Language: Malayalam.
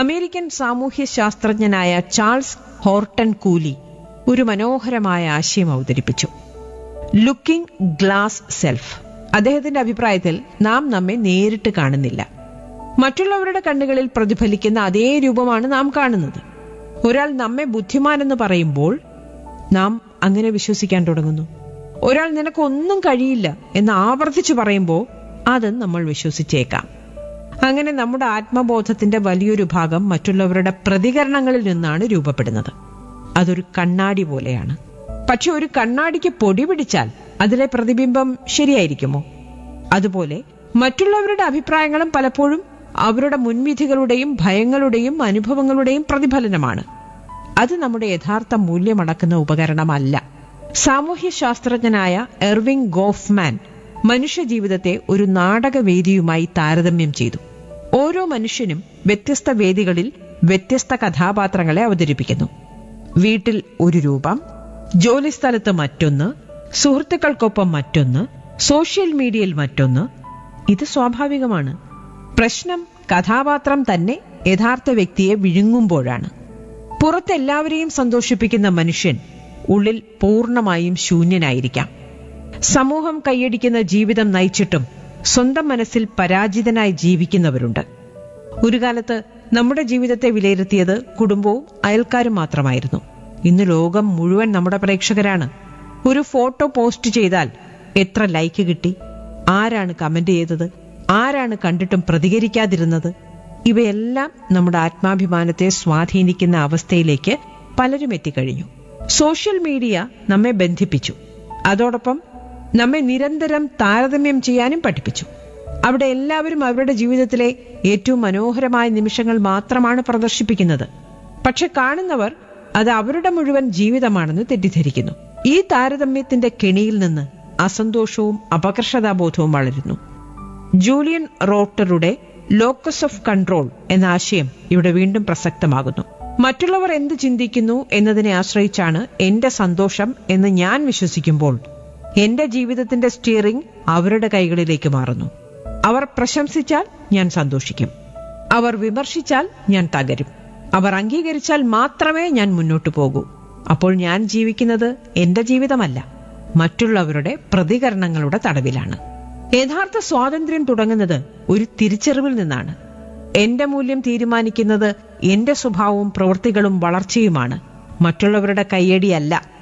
അമേരിക്കൻ സാമൂഹ്യ ശാസ്ത്രജ്ഞനായ ചാൾസ് ഹോർട്ടൺ കൂലി ഒരു മനോഹരമായ ആശയം അവതരിപ്പിച്ചു ലുക്കിംഗ് ഗ്ലാസ് സെൽഫ് അദ്ദേഹത്തിന്റെ അഭിപ്രായത്തിൽ നാം നമ്മെ നേരിട്ട് കാണുന്നില്ല മറ്റുള്ളവരുടെ കണ്ണുകളിൽ പ്രതിഫലിക്കുന്ന അതേ രൂപമാണ് നാം കാണുന്നത് ഒരാൾ നമ്മെ ബുദ്ധിമാനെന്ന് പറയുമ്പോൾ നാം അങ്ങനെ വിശ്വസിക്കാൻ തുടങ്ങുന്നു ഒരാൾ നിനക്കൊന്നും കഴിയില്ല എന്ന് ആവർത്തിച്ചു പറയുമ്പോൾ അത് നമ്മൾ വിശ്വസിച്ചേക്കാം അങ്ങനെ നമ്മുടെ ആത്മബോധത്തിന്റെ വലിയൊരു ഭാഗം മറ്റുള്ളവരുടെ പ്രതികരണങ്ങളിൽ നിന്നാണ് രൂപപ്പെടുന്നത് അതൊരു കണ്ണാടി പോലെയാണ് പക്ഷെ ഒരു കണ്ണാടിക്ക് പൊടി പിടിച്ചാൽ അതിലെ പ്രതിബിംബം ശരിയായിരിക്കുമോ അതുപോലെ മറ്റുള്ളവരുടെ അഭിപ്രായങ്ങളും പലപ്പോഴും അവരുടെ മുൻവിധികളുടെയും ഭയങ്ങളുടെയും അനുഭവങ്ങളുടെയും പ്രതിഫലനമാണ് അത് നമ്മുടെ യഥാർത്ഥ മൂല്യമടക്കുന്ന ഉപകരണമല്ല സാമൂഹ്യ ശാസ്ത്രജ്ഞനായ എർവിംഗ് ഗോഫ്മാൻ മനുഷ്യജീവിതത്തെ ഒരു നാടകവേദിയുമായി താരതമ്യം ചെയ്തു ഓരോ മനുഷ്യനും വ്യത്യസ്ത വേദികളിൽ വ്യത്യസ്ത കഥാപാത്രങ്ങളെ അവതരിപ്പിക്കുന്നു വീട്ടിൽ ഒരു രൂപം ജോലിസ്ഥലത്ത് മറ്റൊന്ന് സുഹൃത്തുക്കൾക്കൊപ്പം മറ്റൊന്ന് സോഷ്യൽ മീഡിയയിൽ മറ്റൊന്ന് ഇത് സ്വാഭാവികമാണ് പ്രശ്നം കഥാപാത്രം തന്നെ യഥാർത്ഥ വ്യക്തിയെ വിഴുങ്ങുമ്പോഴാണ് പുറത്തെല്ലാവരെയും സന്തോഷിപ്പിക്കുന്ന മനുഷ്യൻ ഉള്ളിൽ പൂർണ്ണമായും ശൂന്യനായിരിക്കാം സമൂഹം കൈയടിക്കുന്ന ജീവിതം നയിച്ചിട്ടും സ്വന്തം മനസ്സിൽ പരാജിതനായി ജീവിക്കുന്നവരുണ്ട് ഒരു കാലത്ത് നമ്മുടെ ജീവിതത്തെ വിലയിരുത്തിയത് കുടുംബവും അയൽക്കാരും മാത്രമായിരുന്നു ഇന്ന് ലോകം മുഴുവൻ നമ്മുടെ പ്രേക്ഷകരാണ് ഒരു ഫോട്ടോ പോസ്റ്റ് ചെയ്താൽ എത്ര ലൈക്ക് കിട്ടി ആരാണ് കമന്റ് ചെയ്തത് ആരാണ് കണ്ടിട്ടും പ്രതികരിക്കാതിരുന്നത് ഇവയെല്ലാം നമ്മുടെ ആത്മാഭിമാനത്തെ സ്വാധീനിക്കുന്ന അവസ്ഥയിലേക്ക് പലരും എത്തിക്കഴിഞ്ഞു സോഷ്യൽ മീഡിയ നമ്മെ ബന്ധിപ്പിച്ചു അതോടൊപ്പം നമ്മെ നിരന്തരം താരതമ്യം ചെയ്യാനും പഠിപ്പിച്ചു അവിടെ എല്ലാവരും അവരുടെ ജീവിതത്തിലെ ഏറ്റവും മനോഹരമായ നിമിഷങ്ങൾ മാത്രമാണ് പ്രദർശിപ്പിക്കുന്നത് പക്ഷെ കാണുന്നവർ അത് അവരുടെ മുഴുവൻ ജീവിതമാണെന്ന് തെറ്റിദ്ധരിക്കുന്നു ഈ താരതമ്യത്തിന്റെ കെണിയിൽ നിന്ന് അസന്തോഷവും അപകർഷതാബോധവും വളരുന്നു ജൂലിയൻ റോട്ടറുടെ ലോക്കസ് ഓഫ് കൺട്രോൾ എന്ന ആശയം ഇവിടെ വീണ്ടും പ്രസക്തമാകുന്നു മറ്റുള്ളവർ എന്ത് ചിന്തിക്കുന്നു എന്നതിനെ ആശ്രയിച്ചാണ് എന്റെ സന്തോഷം എന്ന് ഞാൻ വിശ്വസിക്കുമ്പോൾ എന്റെ ജീവിതത്തിന്റെ സ്റ്റിയറിംഗ് അവരുടെ കൈകളിലേക്ക് മാറുന്നു അവർ പ്രശംസിച്ചാൽ ഞാൻ സന്തോഷിക്കും അവർ വിമർശിച്ചാൽ ഞാൻ തകരും അവർ അംഗീകരിച്ചാൽ മാത്രമേ ഞാൻ മുന്നോട്ടു പോകൂ അപ്പോൾ ഞാൻ ജീവിക്കുന്നത് എന്റെ ജീവിതമല്ല മറ്റുള്ളവരുടെ പ്രതികരണങ്ങളുടെ തടവിലാണ് യഥാർത്ഥ സ്വാതന്ത്ര്യം തുടങ്ങുന്നത് ഒരു തിരിച്ചറിവിൽ നിന്നാണ് എന്റെ മൂല്യം തീരുമാനിക്കുന്നത് എന്റെ സ്വഭാവവും പ്രവൃത്തികളും വളർച്ചയുമാണ് മറ്റുള്ളവരുടെ കയ്യടിയല്ല